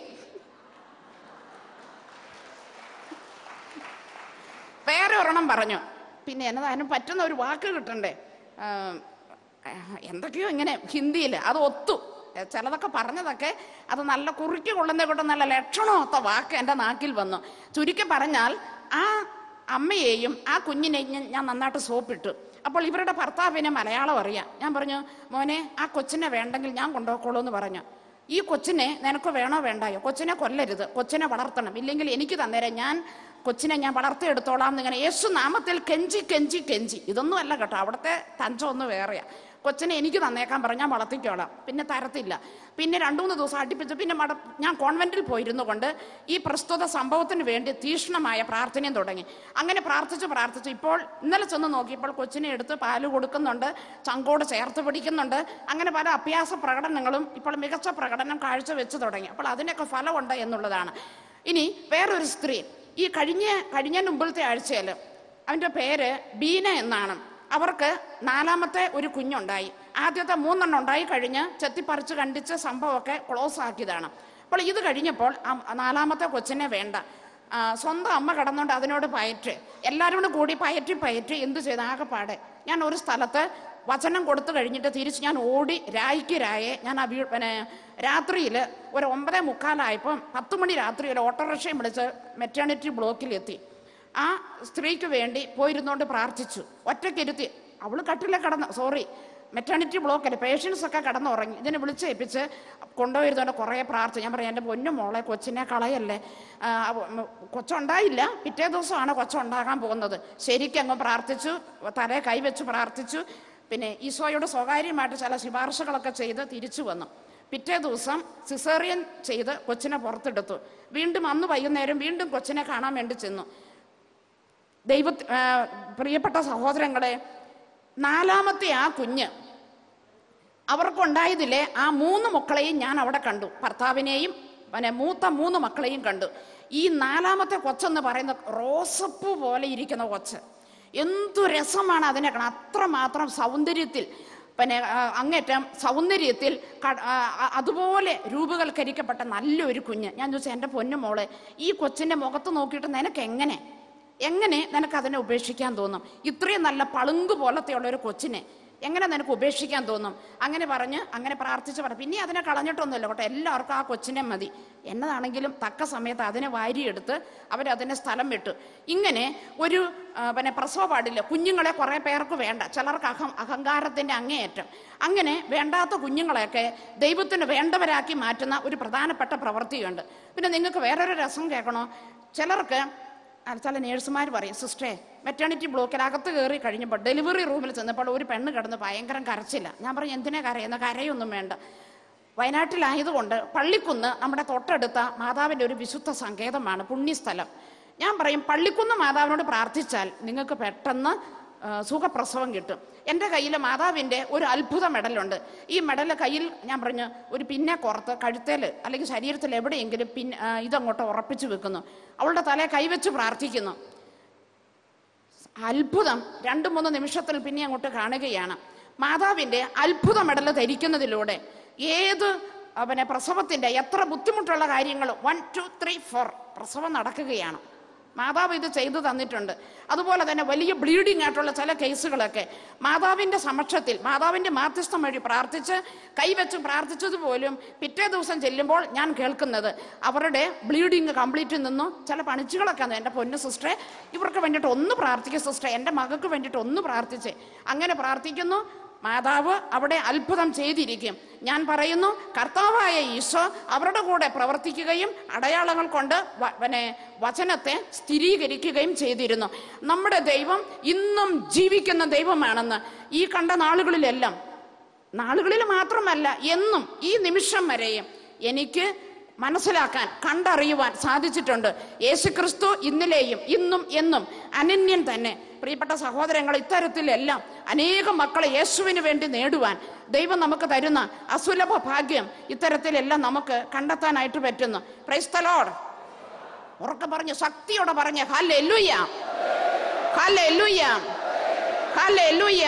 വേറെ ഒരെണ്ണം പറഞ്ഞു പിന്നെ എന്നതാ അതിന് പറ്റുന്ന ഒരു വാക്ക് കിട്ടണ്ടേ ആ, ആ, എന്തൊക്കെയോ ഇങ്ങനെ ഹിന്ദിയിൽ അത് ഒത്തു ഏ, ചിലതൊക്കെ പറഞ്ഞതൊക്കെ അത് നല്ല കുറിക്ക് കൊള്ളുന്ന കൂട്ടം നല്ല ലക്ഷണമൊത്ത വാക്ക് എൻ്റെ നാക്കിൽ വന്നു ചുരുക്കി പറഞ്ഞാൽ ആ അമ്മയെയും ആ കുഞ്ഞിനെയും ഞാൻ- ഞാൻ നന്നായിട്ട് സോപ്പിട്ടു അപ്പോൾ ഇവരുടെ ഭർത്താവിന് മലയാളം അറിയാം ഞാൻ പറഞ്ഞു മോനെ ആ കൊച്ചിനെ വേണ്ടെങ്കിൽ ഞാൻ കൊണ്ടുപോയിക്കോളൂ എന്ന് പറഞ്ഞു ഈ കൊച്ചിനെ നിനക്ക് വേണോ വേണ്ടായോ കൊച്ചിനെ കൊല്ലരുത് കൊച്ചിനെ വളർത്തണം ഇല്ലെങ്കിൽ എനിക്ക് തന്നേരം ഞാൻ കൊച്ചിനെ ഞാൻ വളർത്തിയെടുത്തോളാം എന്നിങ്ങനെ യേശു നാമത്തിൽ കെഞ്ചി കെഞ്ചി കെഞ്ചി ഇതൊന്നും അല്ല കേട്ടോ അവിടുത്തെ തഞ്ചം ഒന്ന് വേറെയാ കൊച്ചിനെ എനിക്ക് തന്നേക്കാൻ പറഞ്ഞ് ഞാൻ വളർത്തിക്കോളാം പിന്നെ തരത്തില്ല പിന്നെ രണ്ടു മൂന്ന് ദിവസം അടുപ്പിച്ച് പിന്നെ മട ഞാൻ കോൺവെന്റിൽ പോയിരുന്നു കൊണ്ട് ഈ പ്രസ്തുത സംഭവത്തിന് വേണ്ടി തീക്ഷ്ണമായ പ്രാർത്ഥനയും തുടങ്ങി അങ്ങനെ പ്രാർത്ഥിച്ച് പ്രാർത്ഥിച്ച് ഇപ്പോൾ ഇന്നലെ ചെന്ന് നോക്കിയപ്പോൾ കൊച്ചിനെ എടുത്ത് പാല് കൊടുക്കുന്നുണ്ട് ചങ്കോട് ചേർത്ത് പിടിക്കുന്നുണ്ട് അങ്ങനെ പല അഭ്യാസ പ്രകടനങ്ങളും ഇപ്പോൾ മികച്ച പ്രകടനം കാഴ്ചവെച്ച് തുടങ്ങി അപ്പോൾ അതിനൊക്കെ ഫലമുണ്ട് എന്നുള്ളതാണ് ഇനി വേറൊരു സ്ത്രീ ഈ കഴിഞ്ഞ കഴിഞ്ഞ മുമ്പിലത്തെ ആഴ്ചയിൽ അവൻ്റെ പേര് ബീന എന്നാണ് അവർക്ക് നാലാമത്തെ ഒരു കുഞ്ഞുണ്ടായി ആദ്യത്തെ മൂന്നെണ്ണം ഉണ്ടായി കഴിഞ്ഞ് ചെത്തിപ്പറിച്ച് കണ്ടിച്ച് സംഭവമൊക്കെ ക്ലോസ് ആക്കിയതാണ് അപ്പോൾ ഇത് കഴിഞ്ഞപ്പോൾ ആ നാലാമത്തെ കൊച്ചിനെ വേണ്ട ആ, സ്വന്തം അമ്മ കിടന്നുകൊണ്ട് അതിനോട് പയറ്റ് എല്ലാവരും കൂടെ കൂടി പയറ്റി പയറ്റി എന്ത് ചെയ്ത് ആകെപ്പാടെ ഞാൻ ഒരു സ്ഥലത്ത് വചനം കൊടുത്തു കഴിഞ്ഞിട്ട് തിരിച്ച് ഞാൻ ഓടി രായിക്ക് രായെ ഞാൻ ആ വീ പിന്നെ രാത്രിയിൽ ഒരു ഒമ്പതേ മുക്കാലായപ്പം പത്ത് മണി രാത്രിയിൽ ഓട്ടോറിക്ഷയും വിളിച്ച് മെറ്റേണിറ്റി ബ്ലോക്കിലെത്തി ആ സ്ത്രീക്ക് വേണ്ടി പോയിരുന്നോണ്ട് പ്രാർത്ഥിച്ചു ഒറ്റയ്ക്കിരുത്തി അവൾ കട്ടിലെ കിടന്ന് സോറി മെറ്റേണിറ്റി ബ്ലോക്കല്ലേ പേഷ്യൻസ് ഒക്കെ കിടന്നുറങ്ങി ഇതിനെ വിളിച്ചേൽപ്പിച്ച് കൊണ്ടുപോയിരുന്നോണ്ട് കുറേ പ്രാർത്ഥിച്ചു ഞാൻ പറയാം എൻ്റെ പൊന്നു മോളെ കൊച്ചിനെ കളയല്ലേ ആ, അവ- ഉം, കൊച്ചുണ്ടായില്ല പിറ്റേ ദിവസമാണ് കൊച്ചുണ്ടാകാൻ പോകുന്നത് ശരിക്കും അങ്ങ് പ്രാർത്ഥിച്ചു തലേ കൈവച്ച് പ്രാർത്ഥിച്ചു പിന്നെ ഈശോയോട് സ്വകാര്യമായിട്ട് ചില ശുപാർശകളൊക്കെ ചെയ്ത് തിരിച്ചു വന്നു പിറ്റേ ദിവസം സിസേറിയൻ ചെയ്ത് കൊച്ചിനെ പുറത്തെടുത്തു വീണ്ടും അന്ന് വൈകുന്നേരം വീണ്ടും കൊച്ചിനെ കാണാൻ വേണ്ടി ചെന്നു ദൈവ ആ, പ്രിയപ്പെട്ട സഹോദരങ്ങളെ നാലാമത്തെ ആ കുഞ്ഞ് അവർക്കുണ്ടായതിലെ ആ മൂന്ന് മക്കളെയും ഞാൻ അവിടെ കണ്ടു ഭർത്താവിനെയും പിന്നെ മൂത്ത മൂന്ന് മക്കളെയും കണ്ടു ഈ നാലാമത്തെ കൊച്ചെന്ന് പറയുന്ന റോസപ്പൂ പോലെ ഇരിക്കുന്ന കൊച്ച് എന്തു രസമാണ് അതിനെ കാണാൻ അത്രമാത്രം സൗന്ദര്യത്തിൽ പിന്നെ ആ, അങ്ങേറ്റം സൗന്ദര്യത്തിൽ ക- ആ, ആ, അതുപോലെ രൂപവൽക്കരിക്കപ്പെട്ട നല്ലൊരു കുഞ്ഞ് ഞാൻ ചോദിച്ചു എൻ്റെ പൊന്നു മോളെ ഈ കൊച്ചിൻ്റെ മുഖത്ത് നോക്കിയിട്ട് നിനക്ക് എങ്ങനെ എങ്ങനെ നിനക്ക് അതിനെ ഉപേക്ഷിക്കാൻ തോന്നും ഇത്രയും നല്ല പളുങ്ക് പോലത്തെ ഉള്ള ഒരു കൊച്ചിനെ എങ്ങനെ നിനക്ക് ഉപേക്ഷിക്കാൻ തോന്നും അങ്ങനെ പറഞ്ഞ് അങ്ങനെ പ്രാർത്ഥിച്ച് പറഞ്ഞു പിന്നെ അതിനെ കളഞ്ഞിട്ടൊന്നുമില്ല കേട്ടോ എല്ലാവർക്കും ആ കൊച്ചിനെ മതി എന്നതാണെങ്കിലും തക്ക സമയത്ത് അതിനെ വാരിയെടുത്ത് അവരതിനെ സ്ഥലം വിട്ടു ഇങ്ങനെ ഒരു ആ, പിന്നെ പ്രസവ പാടില്ല കുഞ്ഞുങ്ങളെ കുറേ പേർക്ക് വേണ്ട ചിലർക്ക് അഹം അഹങ്കാരത്തിൻ്റെ അങ്ങേയറ്റം അങ്ങനെ വേണ്ടാത്ത കുഞ്ഞുങ്ങളെയൊക്കെ ദൈവത്തിന് വേണ്ടവരാക്കി മാറ്റുന്ന ഒരു പ്രധാനപ്പെട്ട പ്രവൃത്തിയുണ്ട് പിന്നെ നിങ്ങൾക്ക് വേറൊരു രസം കേൾക്കണോ ചിലർക്ക് ആ, ചില നേഴ്സുമാർ പറയും സിസ്റ്ററെ മെറ്റേണിറ്റി ബ്ലോക്കിൽ അകത്ത് കയറി കഴിഞ്ഞപ്പോൾ ഡെലിവറി റൂമിൽ ചെന്നപ്പോൾ ഒരു പെണ്ണ് കിടന്ന് ഭയങ്കര കരച്ചില്ല ഞാൻ പറഞ്ഞു എന്തിനാ കരയുന്ന കരയൊന്നും വേണ്ട വയനാട്ടിലായതുകൊണ്ട് പള്ളിക്കുന്ന് നമ്മുടെ തൊട്ടടുത്ത മാതാവിൻ്റെ ഒരു വിശുദ്ധ സങ്കേതമാണ് പുണ്യസ്ഥലം ഞാൻ പറയും പള്ളിക്കുന്ന് മാതാവിനോട് പ്രാർത്ഥിച്ചാൽ നിങ്ങൾക്ക് പെട്ടെന്ന് ആ, സുഖപ്രസവം കിട്ടും എൻ്റെ കയ്യിൽ മാതാവിൻ്റെ ഒരു അത്ഭുത മെഡലുണ്ട് ഈ മെഡൽ കയ്യിൽ ഞാൻ പറഞ്ഞു ഒരു പിന്നെ പുറത്ത് കഴുത്തേൽ അല്ലെങ്കിൽ ശരീരത്തിൽ എവിടെയെങ്കിലും പിൻ ആ, ഇതങ്ങോട്ട് ഉറപ്പിച്ചു വെക്കുന്നു അവളുടെ തലയെ കൈവച്ച് പ്രാർത്ഥിക്കുന്നു അത്ഭുതം രണ്ട് മൂന്ന് നിമിഷത്തിൽ പിന്നെ അങ്ങോട്ട് കാണുകയാണ് മാതാവിൻ്റെ അത്ഭുത മെഡൽ ധരിക്കുന്നതിലൂടെ ഏത് ആ, പിന്നെ പ്രസവത്തിൻ്റെ എത്ര ബുദ്ധിമുട്ടുള്ള കാര്യങ്ങളും വൺ ടു ത്രീ ഫോർ പ്രസവം നടക്കുകയാണ് മാതാവ് ഇത് ചെയ്തു തന്നിട്ടുണ്ട് അതുപോലെ തന്നെ വലിയ ബ്ലീഡിംഗ് ആയിട്ടുള്ള ചില കേസുകളൊക്കെ മാതാവിൻ്റെ സമക്ഷത്തിൽ മാതാവിൻ്റെ മാധ്യസ്ഥം വഴി പ്രാർത്ഥിച്ച് കൈവച്ച് പ്രാർത്ഥിച്ചതുപോലും പിറ്റേ ദിവസം ചെല്ലുമ്പോൾ ഞാൻ കേൾക്കുന്നത് അവരുടെ ബ്ലീഡിങ് കംപ്ലീറ്റ് നിന്നു ചില പണിച്ചുകളൊക്കെ ആണ് എൻ്റെ പൊന്നു സിസ്റ്ററെ ഇവർക്ക് വേണ്ടിയിട്ട് ഒന്ന് പ്രാർത്ഥിക്കുക സിസ്റ്ററെ എൻ്റെ മകൾക്ക് വേണ്ടിയിട്ട് ഒന്ന് പ്രാർത്ഥിച്ചേ അങ്ങനെ പ്രാർത്ഥിക്കുന്നു മാതാവ് അവിടെ അത്ഭുതം ചെയ്തിരിക്കും ഞാൻ പറയുന്നു കർത്താവായ ഈശോ അവരുടെ കൂടെ പ്രവർത്തിക്കുകയും അടയാളങ്ങൾ കൊണ്ട് വ- പിന്നെ വചനത്തെ സ്ഥിരീകരിക്കുകയും ചെയ്തിരുന്നു നമ്മുടെ ദൈവം ഇന്നും ജീവിക്കുന്ന ദൈവമാണെന്ന് ഈ കണ്ട നാളുകളിലെല്ലാം നാളുകളിൽ മാത്രമല്ല എന്നും ഈ നിമിഷം വരെയും എനിക്ക് മനസ്സിലാക്കാൻ കണ്ടറിയുവാൻ സാധിച്ചിട്ടുണ്ട് യേശുക്രിസ്തു ഇന്നലെയും ഇന്നും എന്നും അനന്യൻ തന്നെ പ്രിയപ്പെട്ട സഹോദരങ്ങൾ ഇത്തരത്തിലെല്ലാം അനേകം മക്കളെ യേശുവിന് വേണ്ടി നേടുവാൻ ദൈവം നമുക്ക് തരുന്ന അസുലഭ ഭാഗ്യം ഇത്തരത്തിലെല്ലാം നമുക്ക് കണ്ടെത്താനായിട്ട് പറ്റുന്നു ക്രൈസ്തലോട് ഉറക്കെ പറഞ്ഞു ശക്തിയോടെ പറഞ്ഞ ഹല്ലേ എല്ലുയ്യ ഹല്ലേ എല്ലുയ്യ ഹല്ലേ എല്ലുയ്യ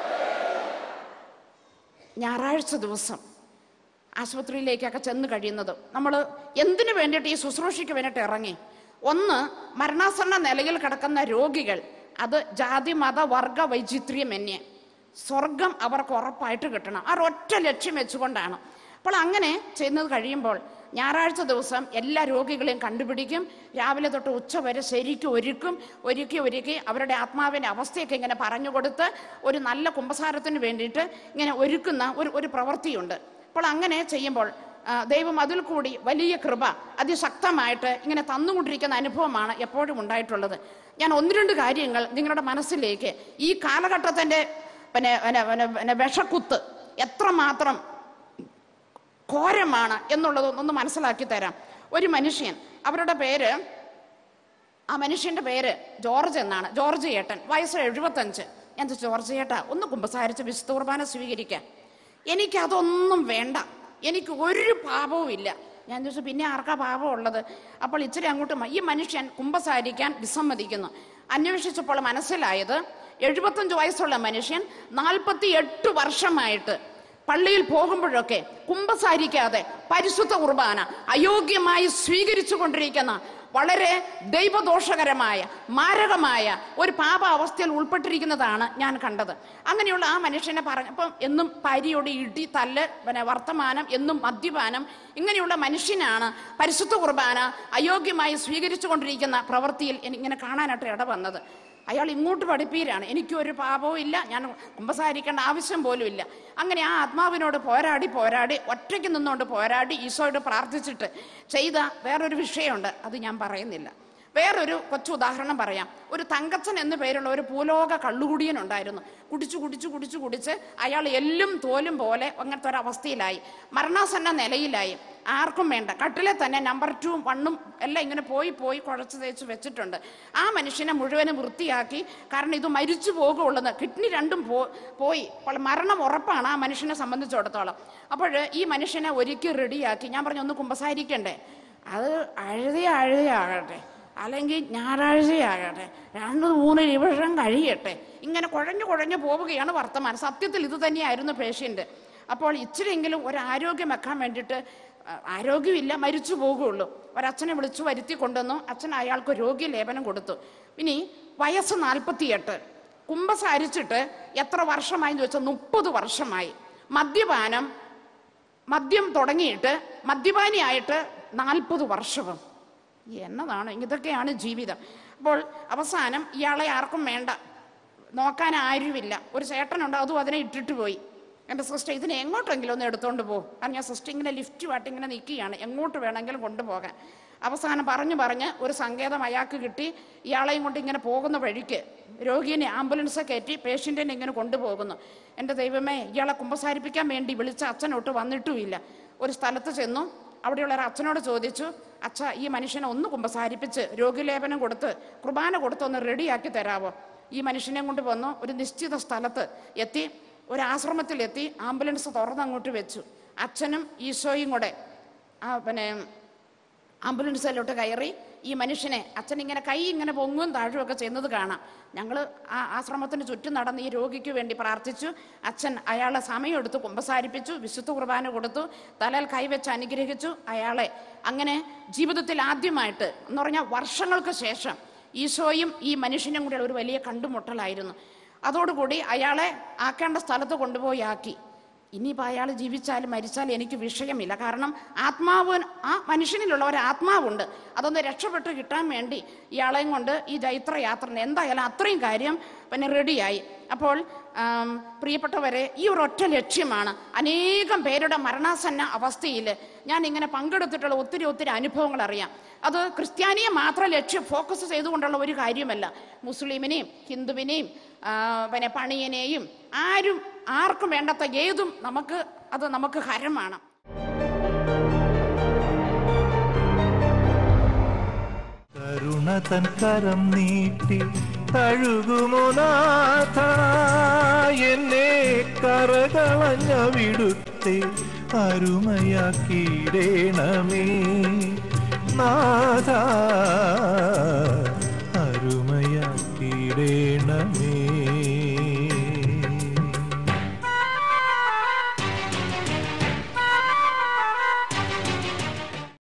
ഞായറാഴ്ച ദിവസം ആശുപത്രിയിലേക്കൊക്കെ ചെന്ന് കഴിയുന്നത് നമ്മൾ എന്തിനു വേണ്ടിയിട്ട് ഈ ശുശ്രൂഷയ്ക്ക് വേണ്ടിയിട്ട് ഇറങ്ങി ഒന്ന് മരണാസന്ന നിലയിൽ കിടക്കുന്ന രോഗികൾ അത് ജാതി മത വർഗ വൈചിത്ര്യമന്യേ സ്വർഗം അവർക്ക് ഉറപ്പായിട്ട് കിട്ടണം ആ ഒറ്റ ലക്ഷ്യം വെച്ചുകൊണ്ടാണ് അപ്പോൾ അങ്ങനെ ചെയ്യുന്നത് കഴിയുമ്പോൾ ഞായറാഴ്ച ദിവസം എല്ലാ രോഗികളെയും കണ്ടുപിടിക്കും രാവിലെ തൊട്ട് ഉച്ച വരെ ശരിക്കും ഒരുക്കും ഒരുക്കി ഒരുക്കി അവരുടെ ആത്മാവിൻ്റെ അവസ്ഥയൊക്കെ ഇങ്ങനെ പറഞ്ഞു കൊടുത്ത് ഒരു നല്ല കുമ്പസാരത്തിന് വേണ്ടിയിട്ട് ഇങ്ങനെ ഒരുക്കുന്ന ഒരു ഒരു പ്രവൃത്തിയുണ്ട് അപ്പോൾ അങ്ങനെ ചെയ്യുമ്പോൾ ആ, ദൈവം അതിൽ കൂടി വലിയ കൃപ അതിശക്തമായിട്ട് ഇങ്ങനെ തന്നുകൊണ്ടിരിക്കുന്ന അനുഭവമാണ് എപ്പോഴും ഉണ്ടായിട്ടുള്ളത് ഞാൻ ഒന്ന് രണ്ട് കാര്യങ്ങൾ നിങ്ങളുടെ മനസ്സിലേക്ക് ഈ കാലഘട്ടത്തിൻ്റെ പിന്നെ പിന്നെ പിന്നെ പിന്നെ വിഷക്കുത്ത് എത്രമാത്രം ഘോരമാണ് എന്നുള്ളത് ഒന്ന് മനസ്സിലാക്കി തരാം ഒരു മനുഷ്യൻ അവരുടെ പേര് ആ മനുഷ്യന്റെ പേര് ജോർജ് എന്നാണ് ജോർജ് ഏട്ടൻ വയസ്സ് എഴുപത്തഞ്ച് ഞാൻ ചോദിച്ചു, ജോർജ് ഏട്ടാ ഒന്ന് കുമ്പസാരിച്ച് വിശുദ്ധ കുർബാന സ്വീകരിക്കാൻ എനിക്കതൊന്നും വേണ്ട എനിക്ക് ഒരു പാപവും ഇല്ല ഞാൻ ചോദിച്ചു പിന്നെ ആർക്കാ പാപം ഉള്ളത് അപ്പോൾ ഇച്ചിരി അങ്ങോട്ട് മ- ഈ മനുഷ്യൻ കുമ്പസാരിക്കാൻ വിസമ്മതിക്കുന്നു അന്വേഷിച്ചപ്പോൾ മനസ്സിലായത് എഴുപത്തഞ്ച് വയസ്സുള്ള മനുഷ്യൻ നാൽപ്പത്തി എട്ട് വർഷമായിട്ട് പള്ളിയിൽ പോകുമ്പോഴൊക്കെ കുംഭസാരിക്കാതെ പരിശുദ്ധ കുർബാന അയോഗ്യമായി സ്വീകരിച്ചു കൊണ്ടിരിക്കുന്ന വളരെ ദൈവദോഷകരമായ മാരകമായ ഒരു പാപ അവസ്ഥയിൽ ഉൾപ്പെട്ടിരിക്കുന്നതാണ് ഞാൻ കണ്ടത് അങ്ങനെയുള്ള ആ മനുഷ്യനെ പറഞ്ഞപ്പം എന്നും പരിയോട് ഇടി തല്ല് പിന്നെ വർത്തമാനം എന്നും മദ്യപാനം ഇങ്ങനെയുള്ള മനുഷ്യനാണ് പരിശുദ്ധ കുർബാന അയോഗ്യമായി സ്വീകരിച്ചു കൊണ്ടിരിക്കുന്ന പ്രവൃത്തിയിൽ എനിക്കിങ്ങനെ കാണാനായിട്ട് ഇട വന്നത് അയാൾ ഇങ്ങോട്ട് പഠിപ്പീരാണ് എനിക്കൊരു പാപവും ഇല്ല ഞാൻ കുമ്പസാരിക്കേണ്ട ആവശ്യം പോലും ഇല്ല അങ്ങനെ ആ ആത്മാവിനോട് പോരാടി പോരാടി ഒറ്റയ്ക്ക് നിന്നുകൊണ്ട് പോരാടി ഈശോയോട് പ്രാർത്ഥിച്ചിട്ട് ചെയ്ത വേറൊരു വിഷയമുണ്ട് അത് ഞാൻ പറയുന്നില്ല വേറൊരു കൊച്ചു ഉദാഹരണം പറയാം ഒരു തങ്കച്ചൻ എന്നു പേരുള്ള ഒരു ഭൂലോക കള്ളുകുടിയൻ ഉണ്ടായിരുന്നു കുടിച്ചു കുടിച്ചു കുടിച്ചു കുടിച്ച് അയാൾ എല്ലും തോലും പോലെ അങ്ങനത്തെ ഒരു അവസ്ഥയിലായി മരണാസന്ന നിലയിലായി ആർക്കും വേണ്ട കട്ടിലെ തന്നെ നമ്പർ ടൂവും വണ്ണും എല്ലാം ഇങ്ങനെ പോയി പോയി കുഴച്ച് തേച്ച് വെച്ചിട്ടുണ്ട് ആ മനുഷ്യനെ മുഴുവനും വൃത്തിയാക്കി കാരണം ഇത് മരിച്ചു പോകുള്ളൂ കിഡ്നി രണ്ടും പോ പോയി അപ്പോൾ മരണം ഉറപ്പാണ് ആ മനുഷ്യനെ സംബന്ധിച്ചിടത്തോളം അപ്പോൾ ഈ മനുഷ്യനെ ഒരുക്കി റെഡിയാക്കി ഞാൻ പറഞ്ഞു ഒന്ന് കുമ്പസാരിക്കണ്ടേ അത് അഴുതി അഴുതിയാകട്ടെ അല്ലെങ്കിൽ ഞായറാഴ്ചയാകട്ടെ രണ്ട് മൂന്ന് നിമിഷം കഴിയട്ടെ ഇങ്ങനെ കുഴഞ്ഞു കുഴഞ്ഞു പോവുകയാണ് വർത്തമാനം സത്യത്തിൽ ഇത് തന്നെയായിരുന്നു പേഷ്യൻ്റ് അപ്പോൾ ഇച്ചിരിയെങ്കിലും ഒരു ആരോഗ്യം വെക്കാൻ വേണ്ടിയിട്ട് ആ, ആരോഗ്യമില്ല മരിച്ചു പോകുള്ളൂ ഒരച്ഛനെ വിളിച്ചു വരുത്തി കൊണ്ടുവന്നു അച്ഛൻ അയാൾക്ക് രോഗി ലേപനം കൊടുത്തു ഇനി വയസ്സ് നാൽപ്പത്തിയെട്ട് കുംഭസാരിച്ചിട്ട് എത്ര വർഷമായി എന്ന് ചോദിച്ചാൽ മുപ്പത് വർഷമായി മദ്യപാനം മദ്യം തുടങ്ങിയിട്ട് മദ്യപാനിയായിട്ട് നാൽപ്പത് വർഷവും എന്നതാണ് ഇതൊക്കെയാണ് ജീവിതം അപ്പോൾ അവസാനം ഇയാളെ ആർക്കും വേണ്ട നോക്കാൻ ആരുമില്ല ഒരു ചേട്ടനുണ്ട് അതും അതിനെ ഇട്ടിട്ട് പോയി എൻ്റെ സിസ്റ്റർ ഇതിനെ എങ്ങോട്ടെങ്കിലും ഒന്ന് എടുത്തുകൊണ്ട് പോകും കാരണം ഞാൻ സിസ്റ്റർ ഇങ്ങനെ ലിഫ്റ്റുമായിട്ട് ഇങ്ങനെ നിൽക്കുകയാണ് എങ്ങോട്ട് വേണമെങ്കിലും കൊണ്ടുപോകാൻ അവസാനം പറഞ്ഞു പറഞ്ഞ് ഒരു സങ്കേതം അയാൾക്ക് കിട്ടി ഇയാളെയും കൊണ്ട് ഇങ്ങനെ പോകുന്ന വഴിക്ക് രോഗിയെ ആംബുലൻസ് കയറ്റി പേഷ്യൻറ്റിനെ ഇങ്ങനെ കൊണ്ടുപോകുന്നു എൻ്റെ ദൈവമേ ഇയാളെ കുമ്പസാരിപ്പിക്കാൻ വേണ്ടി വിളിച്ച അച്ഛനൊട്ട് വന്നിട്ടുമില്ല ഒരു സ്ഥലത്ത് ചെന്നു അവിടെയുള്ള ഒരു അച്ഛനോട് ചോദിച്ചു അച്ഛ ഈ മനുഷ്യനെ ഒന്ന് കുമ്പസാരിപ്പിച്ച് രോഗിലേപനം കൊടുത്ത് കുർബാന കൊടുത്ത് ഒന്ന് റെഡിയാക്കി തരാവോ ഈ മനുഷ്യനെ കൊണ്ട് വന്നു ഒരു നിശ്ചിത സ്ഥലത്ത് എത്തി ഒരു ആശ്രമത്തിലെത്തി ആംബുലൻസ് തുറന്ന് അങ്ങോട്ട് വെച്ചു അച്ഛനും ഈശോയും കൂടെ ആ പിന്നെ ആംബുലൻസിലോട്ട് കയറി ഈ മനുഷ്യനെ അച്ഛൻ ഇങ്ങനെ കൈ ഇങ്ങനെ പൊങ്ങും താഴുമൊക്കെ ചെയ്യുന്നത് കാണാം ഞങ്ങൾ ആ ആശ്രമത്തിന് ചുറ്റും നടന്ന് ഈ രോഗിക്ക് വേണ്ടി പ്രാർത്ഥിച്ചു അച്ഛൻ അയാളെ സമയമെടുത്ത് കുമ്പസാരിപ്പിച്ചു വിശുദ്ധ കുർബാന കൊടുത്തു തലയിൽ കൈവച്ച് അനുഗ്രഹിച്ചു അയാളെ അങ്ങനെ ജീവിതത്തിൽ ആദ്യമായിട്ട് എന്ന് പറഞ്ഞാൽ വർഷങ്ങൾക്ക് ശേഷം ഈശോയും ഈ മനുഷ്യനും കൂടെ ഒരു വലിയ കണ്ടുമുട്ടലായിരുന്നു അതോടുകൂടി അയാളെ ആക്കേണ്ട സ്ഥലത്ത് കൊണ്ടുപോയി ആക്കി ഇനിയിപ്പോൾ അയാൾ ജീവിച്ചാലും മരിച്ചാലും എനിക്ക് വിഷയമില്ല കാരണം ആത്മാവ് ആ മനുഷ്യനിലുള്ള ഒരു ആത്മാവുണ്ട് അതൊന്ന് രക്ഷപ്പെട്ട് കിട്ടാൻ വേണ്ടി ഇയാളെയും കൊണ്ട് ഈ ജൈത്രയാത്ര എന്തായാലും അത്രയും കാര്യം പിന്നെ റെഡിയായി അപ്പോൾ ആം, പ്രിയപ്പെട്ടവരെ ഈ ഒരു ഒറ്റ ലക്ഷ്യമാണ് അനേകം പേരുടെ മരണാസന്ന അവസ്ഥയിൽ ഞാൻ ഇങ്ങനെ പങ്കെടുത്തിട്ടുള്ള ഒത്തിരി ഒത്തിരി അനുഭവങ്ങൾ അറിയാം അത് ക്രിസ്ത്യാനിയെ മാത്രം ലക്ഷ്യം ഫോക്കസ് ചെയ്തുകൊണ്ടുള്ള ഒരു കാര്യമല്ല മുസ്ലിമിനെയും ഹിന്ദുവിനെയും ആ, പിന്നെ പണിയനെയും ആരും ആർക്കും വേണ്ടാത്ത ഏതും നമുക്ക് അത് നമുക്ക് ഹരമാണ് കരുണ തൻ കരം നീട്ടി തഴുകുമോ നാഥ എന്നെ കരകളഞ്ഞ വിടുത്തെ അരുമയാക്കിയിടേണമേ നാഥ